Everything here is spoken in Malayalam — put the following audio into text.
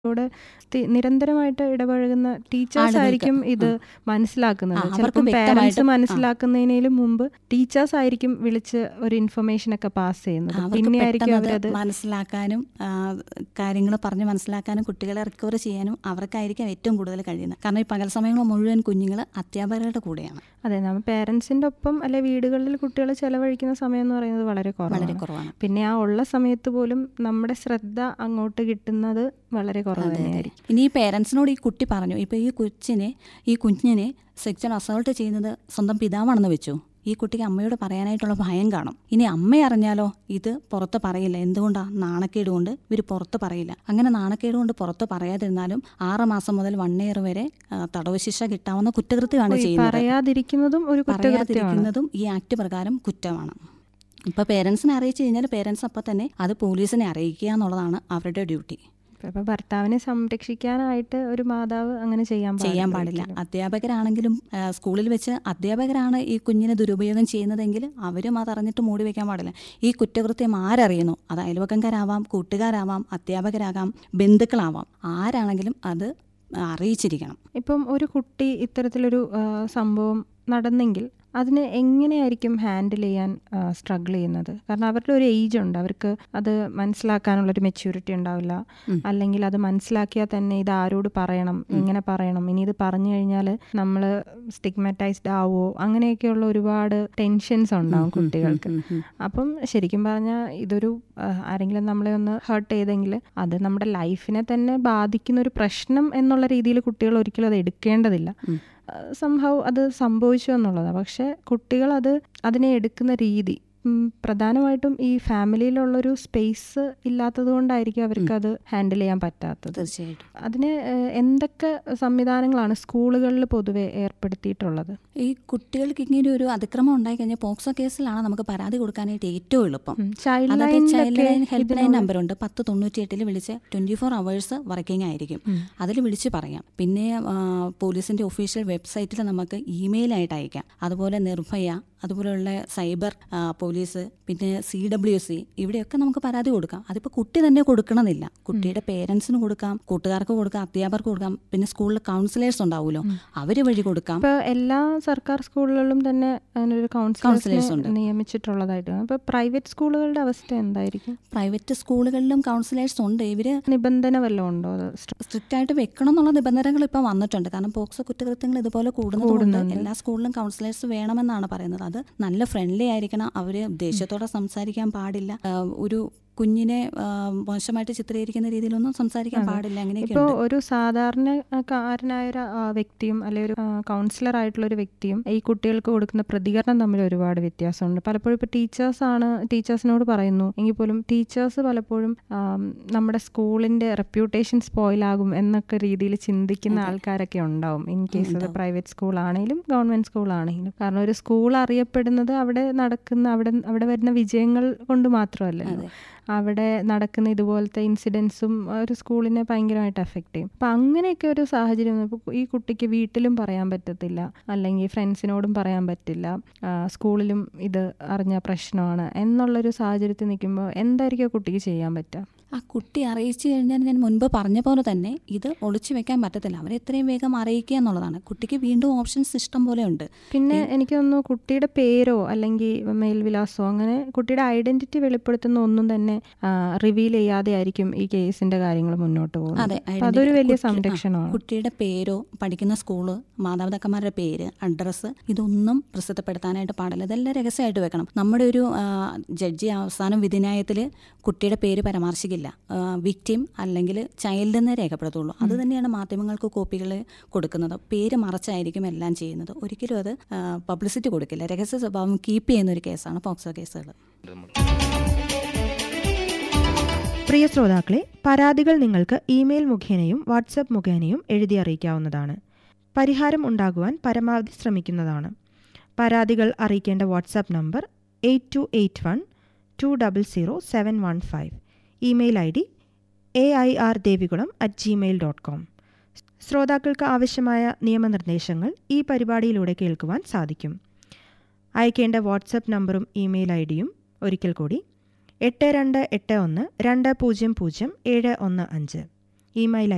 ോട് സ്ഥി- നിരന്തരമായിട്ട് ഇടപഴകുന്ന ടീച്ചേഴ്സ് ആളുകൾക്ക്, ആയിരിക്കും ഇത് ആ. മനസ്സിലാക്കുന്നത് ആ, അവർക്ക് ചിലപ്പം വ്യക്തമായിട്ട്, പാരന്റ്സ് ആ. മനസ്സിലാക്കുന്നതിനേലും മുമ്പ് ടീച്ചേഴ്സ് ആയിരിക്കും വിളിച്ച് ഒരു ഇൻഫർമേഷൻ ഒക്കെ പാസ് ചെയ്യുന്നത് അവർക്ക് പിന്നെ ആയിരിക്കും പെട്ടെന്ന് അവരത് അത് മനസ്സിലാക്കാനും കാര്യങ്ങൾ പറഞ്ഞ് മനസ്സിലാക്കാനും കുട്ടികളെ റിക്കവർ ചെയ്യാനും അവർക്കായിരിക്കും ഏറ്റവും കൂടുതൽ കഴിയുന്നത് കാരണം ഈ പകൽ സമയങ്ങൾ മുഴുവൻ കുഞ്ഞുങ്ങൾ അധ്യാപകരുടെ കൂടെയാണ് അതെ നമ്മൾ പേരൻസിന്റെ ഒപ്പം അല്ലെ വീടുകളിൽ കുട്ടികൾ ചെലവഴിക്കുന്ന സമയം എന്ന് പറയുന്നത് വളരെ വളരെ കുറവാണ് കുറവാണ് പിന്നെ ആ ഉള്ള സമയത്ത് പോലും നമ്മുടെ ശ്രദ്ധ അങ്ങോട്ട് കിട്ടുന്നത് വളരെ കുറവ് അതെ, അതെ. തന്നെയായിരിക്കും ഇനി ഈ പേരൻസിനോട് ഈ കുട്ടി പറഞ്ഞു ഇപ്പൊ ഈ കൊച്ചിനെ ഈ കുഞ്ഞിനെ സെക്ച്വൽ അസോൾട്ട് ചെയ്യുന്നത് സ്വന്തം പിതാവാണെന്ന് വെച്ചു ഈ കുട്ടിക്ക് അമ്മയോട് പറയാനായിട്ടുള്ള ഭയം കാണും ഇനി അമ്മ അറിഞ്ഞാലോ ഇത് പുറത്ത് പറയില്ല എന്തുകൊണ്ടാ നാണക്കേട് കൊണ്ട് ഇവർ പുറത്ത് പറയില്ല അങ്ങനെ നാണക്കേട് കൊണ്ട് പുറത്ത് പറയാതിരുന്നാലും ആറ് മാസം മുതൽ വൺ ഇയർ വരെ ആ, തടവ് ശിക്ഷ കിട്ടാവുന്ന കുറ്റകൃത്യമാണ് ഈ ചെയ്യുന്നത് പറയാതിരിക്കുന്നതും ഒരു കുറ്റകൃത്യമാണ് പറയാതിരിക്കുന്നതും ഈ ആക്ട് പ്രകാരം കുറ്റമാണ് ഇപ്പൊ പേരൻസിനെ അറിയിച്ചു കഴിഞ്ഞാൽ പേരൻസ് അപ്പം തന്നെ അത് പോലീസിനെ അറിയിക്കുക എന്നുള്ളതാണ് അവരുടെ ഡ്യൂട്ടി ഇപ്പൊ ഭർത്താവിനെ സംരക്ഷിക്കാനായിട്ട് ഒരു മാതാവ് അങ്ങനെ ചെയ്യാൻ ചെയ്യാൻ പാടില്ല ഒരിക്കലും. അധ്യാപകരാണെങ്കിലും ആ, സ്കൂളിൽ വെച്ച് അധ്യാപകരാണ് ഈ കുഞ്ഞിനെ ദുരുപയോഗം ചെയ്യുന്നതെങ്കിൽ അവരും അതറിഞ്ഞിട്ട് മൂടി വെക്കാൻ പാടില്ല ഈ കുറ്റകൃത്യം ആരറിയുന്നു അത് അയൽവക്കംകാരാവാം കൂട്ടുകാരാവാം അധ്യാപകരാകാം ബന്ധുക്കളാവാം ആരാണെങ്കിലും അത് അറിയിച്ചിരിക്കണം ഇപ്പം ഒരു കുട്ടി ഇത്തരത്തിലൊരു ആ, സംഭവം നടന്നെങ്കിൽ അതിനെ എങ്ങനെയായിരിക്കും ഹാൻഡിൽ ചെയ്യാൻ സ്ട്രഗിൾ ചെയ്യുന്നത് കാരണം അവരുടെ ഒരു ഏജ് ഉണ്ട് അവർക്ക് അത് മനസ്സിലാക്കാനുള്ള ഒരു മെച്യൂരിറ്റി ഉണ്ടാവില്ല ഉം. അല്ലെങ്കിൽ അത് മനസ്സിലാക്കിയാൽ തന്നെ ഇത് ആരോട് പറയണം എങ്ങനെ പറയണം ഇനി ഇത് പറഞ്ഞു കഴിഞ്ഞാൽ നമ്മൾ സ്റ്റിഗ്മറ്റൈസ്ഡ് ആവോ അങ്ങനെയൊക്കെയുള്ള ഒരുപാട് ടെൻഷൻസ് ഉണ്ടാവും കുട്ടികൾക്ക് ഉം, ഉം. അപ്പം ശരിക്കും പറഞ്ഞാൽ ഇതൊരു ആ, ആരെങ്കിലും നമ്മളെ ഒന്ന് ഹേർട്ട് ചെയ്തെങ്കിൽ അത് നമ്മുടെ ലൈഫിനെ തന്നെ ബാധിക്കുന്ന ഒരു പ്രശ്നം എന്നുള്ള രീതിയിൽ കുട്ടികൾ ഒരിക്കലും അത് എടുക്കേണ്ടതില്ല ഉം. സംഭവം അത് സംഭവിച്ചു എന്നുള്ളതാണ് പക്ഷെ കുട്ടികൾ അത് അതിനെ എടുക്കുന്ന രീതി ഉം, പ്രധാനമായിട്ടും ഈ ഫാമിലിയിലുള്ളൊരു സ്പേസ് ഇല്ലാത്തത് കൊണ്ടായിരിക്കും അവർക്ക് അത് ഹാൻഡിൽ ചെയ്യാൻ പറ്റാത്തത് തീർച്ചയായിട്ടും അതിന് ഏഹ്, എന്തൊക്കെ സംവിധാനങ്ങളാണ് സ്കൂളുകളിൽ പൊതുവെ ഏർപ്പെടുത്തിയിട്ടുള്ളത് ഈ കുട്ടികൾക്ക് ഇങ്ങനെ ഒരു അതിക്രമം ഉണ്ടായി കഴിഞ്ഞാൽ പോക്സോ കേസിലാണ് നമുക്ക് പരാതി കൊടുക്കാനായിട്ട് ഏറ്റവും എളുപ്പം ചൈൽഡ് അതായത് ചൈൽഡ് ലൈനിലൊക്കെ ലൈൻ ഹെൽപ്പ് ലൈൻ ഇതിനോട് നമ്പറുണ്ട് പത്ത് തൊണ്ണൂറ്റി എട്ടിൽ വിളിച്ച് ട്വന്റി ഫോർ അവേഴ്സ് വർക്കിംഗ് ആയിരിക്കും അതിൽ വിളിച്ച് പറയാം പിന്നെ ആ, പോലീസിന്റെ ഒഫീഷ്യൽ വെബ്സൈറ്റിൽ നമുക്ക് ഇമെയിൽ ആയിട്ട് അയക്കാം അതുപോലെ നിർഭയ അതുപോലെയുള്ള സൈബർ ആ, പോലീസ് പിന്നെ സി ഡബ്ല്യു സി ഇവിടെയൊക്കെ നമുക്ക് പരാതി കൊടുക്കാം അതിപ്പോൾ കുട്ടി തന്നെ കൊടുക്കണമെന്നില്ല കുട്ടിയുടെ പേരൻസിന് കൊടുക്കാം കൂട്ടുകാർക്ക് കൊടുക്കാം അധ്യാപകർക്ക് കൊടുക്കാം പിന്നെ സ്കൂളിൽ കൗൺസിലേഴ്സ് ഉണ്ടാവുമല്ലോ അവര് വഴി കൊടുക്കാം ഇപ്പൊ എല്ലാ സർക്കാർ സ്കൂളുകളിലും തന്നെ അങ്ങനെ ഒരു Counsellors കൗൺസിലേഴ്സ് ഉണ്ട്. നിയമിച്ചിട്ടുള്ളതായിട്ട് ഇപ്പൊ പ്രൈവറ്റ് സ്കൂളുകളുടെ അവസ്ഥ എന്തായിരിക്കും പ്രൈവറ്റ് സ്കൂളുകളിലും കൗൺസിലേഴ്സ് ഉണ്ട് ഇവര് നിബന്ധന വല്ലതും ഉണ്ടോ അത് സ്ട്ര- സ്ട്രിക്റ്റ് ആയിട്ട് വെക്കണം എന്നുള്ള നിബന്ധനകൾ ഇപ്പം വന്നിട്ടുണ്ട് കാരണം പോക്സോ കുറ്റകൃത്യങ്ങൾ ഇതുപോലെ കൂടുന്നതുകൊണ്ട് കൂടുന്നുണ്ട്. എല്ലാ സ്കൂളിലും കൗൺസിലേഴ്സ് വേണമെന്നാണ് പറയുന്നത് അത് നല്ല ഫ്രണ്ട്ലി ആയിരിക്കണം അവര് ദേഷ്യത്തോടെ സംസാരിക്കാൻ പാടില്ല ആ, ഒരു കുഞ്ഞിനെ ആ, മോശമായിട്ട് ചിത്രീകരിക്കുന്ന രീതിയിലൊന്നും സംസാരിക്കാൻ പാടില്ല അങ്ങനെയൊക്കെ ഇപ്പൊ ഉണ്ട് ഒരു സാധാരണക്കാരനായ ഒരു ആ, വ്യക്തിയും അല്ലെ ഒരു കൗൺസിലർ ആയിട്ടുള്ള ഒരു വ്യക്തിയും ഈ കുട്ടികൾക്ക് കൊടുക്കുന്ന പ്രതികരണം തമ്മിൽ ഒരുപാട് വ്യത്യാസമുണ്ട് പലപ്പോഴും ഇപ്പൊ ടീച്ചേഴ്സ് ആണ് ടീച്ചേഴ്സിനോട് പറയുന്നു എങ്കിൽ പോലും ടീച്ചേഴ്സ് പലപ്പോഴും ആം, നമ്മുടെ സ്കൂളിന്റെ റെപ്യൂട്ടേഷൻ സ്പോയിൽ ആകും എന്നൊക്കെ രീതിയിൽ ചിന്തിക്കുന്ന ആൾക്കാരൊക്കെ ഉണ്ടാവും ഇൻ കേസ് അത് പ്രൈവറ്റ് സ്കൂൾ ആണെങ്കിലും ഗവൺമെന്റ് സ്കൂൾ ആണെങ്കിലും കാരണം ഒരു സ്കൂൾ അറിയപ്പെടുന്നത് അവിടെ നടക്കുന്ന അവിടെ അവിടെ വരുന്ന വിജയങ്ങൾ കൊണ്ട് മാത്രമല്ലല്ലോ അവിടെ നടക്കുന്ന ഇതുപോലത്തെ ഇൻസിഡൻസും ഒരു സ്കൂളിനെ ഭയങ്കരമായിട്ട് എഫക്റ്റ് ചെയ്യും അപ്പം അങ്ങനെയൊക്കെ ഒരു സാഹചര്യം വന്നപ്പോൾ ഈ കുട്ടിക്ക് വീട്ടിലും പറയാൻ പറ്റത്തില്ല അല്ലെങ്കിൽ ഫ്രണ്ട്സിനോടും പറയാൻ പറ്റില്ല ആ, സ്കൂളിലും ഇത് അറിഞ്ഞ പ്രശ്നമാണ് എന്നുള്ളൊരു സാഹചര്യത്തിൽ നിൽക്കുമ്പോൾ എന്തായിരിക്കും ആ കുട്ടിക്ക് ചെയ്യാൻ പറ്റുക ആ കുട്ടി അറിയിച്ചു കഴിഞ്ഞാൽ ഞാൻ മുൻപ് പറഞ്ഞ പോലെ തന്നെ ഇത് ഒളിച്ചു വെക്കാൻ പറ്റത്തില്ല അവരെ എത്രയും വേഗം അറിയിക്കുക എന്നുള്ളതാണ് കുട്ടിക്ക് വീണ്ടും ഓപ്ഷൻസ് ഇഷ്ടം പോലെ ഉണ്ട് പിന്നെ എനിക്ക് തോന്നുന്നു കുട്ടിയുടെ പേരോ അല്ലെങ്കിൽ മേൽവിലാസോ അങ്ങനെ കുട്ടിയുടെ ഐഡന്റിറ്റി വെളിപ്പെടുത്തുന്ന ഒന്നും തന്നെ റിവീൽ ചെയ്യാതെ ആയിരിക്കും ഈ കേസിന്റെ കാര്യങ്ങൾ മുന്നോട്ട് പോകുന്നത് അതെ അപ്പൊ അതൊരു വലിയ കുട്ടി- ആ, സംരക്ഷണമാണ് കുട്ടിയുടെ പേരോ പഠിക്കുന്ന സ്കൂള് മാതാപിതാക്കന്മാരുടെ പേര് അഡ്രസ്സ് ഇതൊന്നും പ്രസിദ്ധപ്പെടുത്താനായിട്ട് പാടില്ല ഇതെല്ലാം രഹസ്യമായിട്ട് വെക്കണം നമ്മുടെ ഒരു ആ, ജഡ്ജി അവസാനം വിധിന്യായത്തിൽ കുട്ടിയുടെ പേര് പരാമർശിക്കില്ല വിക്റ്റിം അല്ലെങ്കിൽ ചൈൽഡ് എന്നേ രേഖപ്പെടുത്തുള്ളൂ അത് തന്നെയാണ് മാധ്യമങ്ങൾക്ക് കോപ്പികൾ കൊടുക്കുന്നത് പേര് മറച്ചായിരിക്കും എല്ലാം ചെയ്യുന്നത് ഒരിക്കലും അത് പബ്ലിസിറ്റി കൊടുക്കില്ല രഹസ്യ സ്വഭാവം കീപ്പ് ചെയ്യുന്ന ഒരു കേസാണ് പോക്സോ കേസുകൾ പ്രിയ ശ്രോതാക്കളെ പരാതികൾ നിങ്ങൾക്ക് ഇമെയിൽ മുഖേനയും വാട്സപ്പ് മുഖേനയും എഴുതി അറിയിക്കാവുന്നതാണ് പരിഹാരം ഉണ്ടാകുവാൻ പരമാവധി ശ്രമിക്കുന്നതാണ് പരാതികൾ അറിയിക്കേണ്ട WhatsApp number eight two eight one two double zero seven one five email I D A I R Devikulam at Gmail dot com ശ്രോതാക്കൾക്ക് ആവശ്യമായ നിയമനിർദ്ദേശങ്ങൾ ഈ പരിപാടിയിലൂടെ കേൾക്കുവാൻ സാധിക്കും അയക്കേണ്ട വാട്സപ്പ് നമ്പറും ഇമെയിൽ ഐ ഡിയും ഒരിക്കൽ കൂടി എട്ട് രണ്ട് എട്ട് ഒന്ന് രണ്ട് പൂജ്യം പൂജ്യം ഏഴ് ഒന്ന് അഞ്ച് ഇമെയിൽ